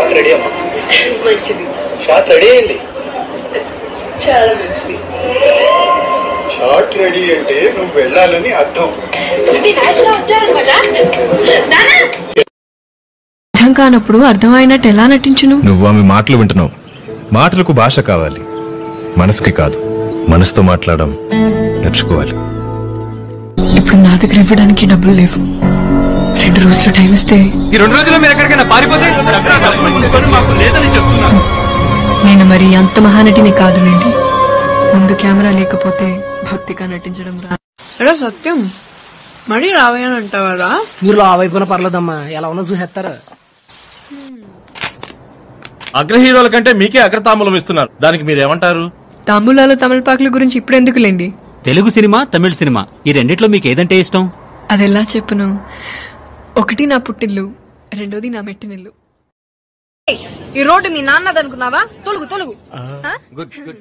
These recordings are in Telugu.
షాట్ రెడీ అమ్మా మంచిది షాట్ రెడీ అయింది చాలా మంచిది షాట్ రెడీ అంటే నువ్వు వెళ్ళాలని అర్థం వచ్చారనమాట నానా అర్థం కానప్పుడు అర్థమైనట్టు ఎలా నటించును నువ్వు ఆమె మాటలు వింటున్నావు మాటలకు భాష కావాలి మనసుకి కాదు మనసుతో మాట్లాడడం నేర్చుకోవాలి ఇప్పుడు నా దగ్గర ఇవ్వడానికి డబ్బులు లేవు రెండు రోజులు టైం ఇస్తే ఈ రెండు రోజుల్లో మీరు ఎక్కడికైనా పారిపోతే మాకు లేదని చెప్తున్నా నేను మరి అంత మహానటిని కాదులేండి ముందు కెమెరా లేకపోతే భక్తిగా నటించడం రా ఎరా సత్యం మరీ రావయ్యని అంటావారా మీరు ఆ వైపున పర్లేదమ్మా ఎలా ఉన్నా చూసేస్తారు అగ్రహీరోల కంటే మీకే అగ్రతాంబూలం ఇస్తున్నారు దానికి మీరేమంటారు తాంబూలాలు తమిళపాకుల గురించి ఇప్పుడు ఎందుకులేండి తెలుగు సినిమా తమిళ సినిమా ఈ రెండిట్లో మీకు ఏదంటే ఇష్టం అది ఎలా చెప్పును ఒకటి నా పుట్టిల్లు రెండోది నా మెట్టినిల్లు ఈ రోడ్డు మీ నాన్నది అనుకున్నావా తొలుగు తొలుగు గుడ్ గుడ్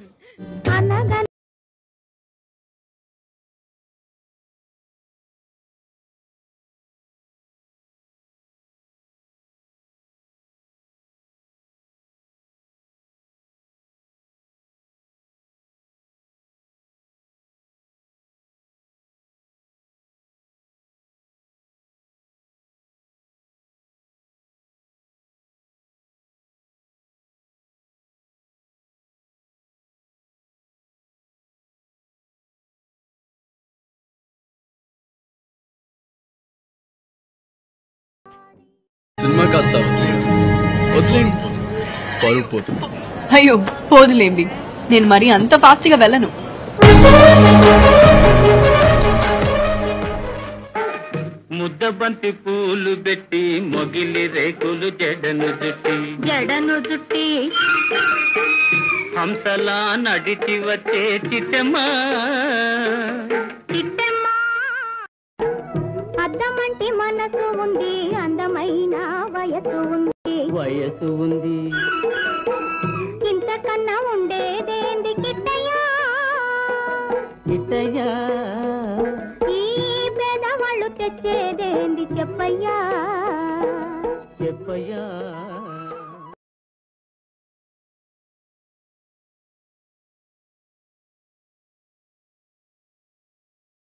సినిమా కాదు సార్ వదిలేండి పరుగు పోతుంది అయ్యో పోదులేండి నేను మరి అంత ఫాస్ట్ గా వెళ్ళను ముద్దబంతి పూలు పెట్టి మొగిలి రేకులు జడను జుట్టి జడను జుట్టి హంసలా నడిచి వచ్చే చిట్టమ్మా చిట్టమ్మా అద్దమంటి మనసు ఉంది అందమైన వయసు ఉంది వయసు ఉంది ఇంతకన్నా ఉండేదేంది కిట్టయ్యా చిట్టయ్యా ఈ పేదవాళ్ళు తెచ్చేదేంది చెప్పయ్యా చెప్పయ్యా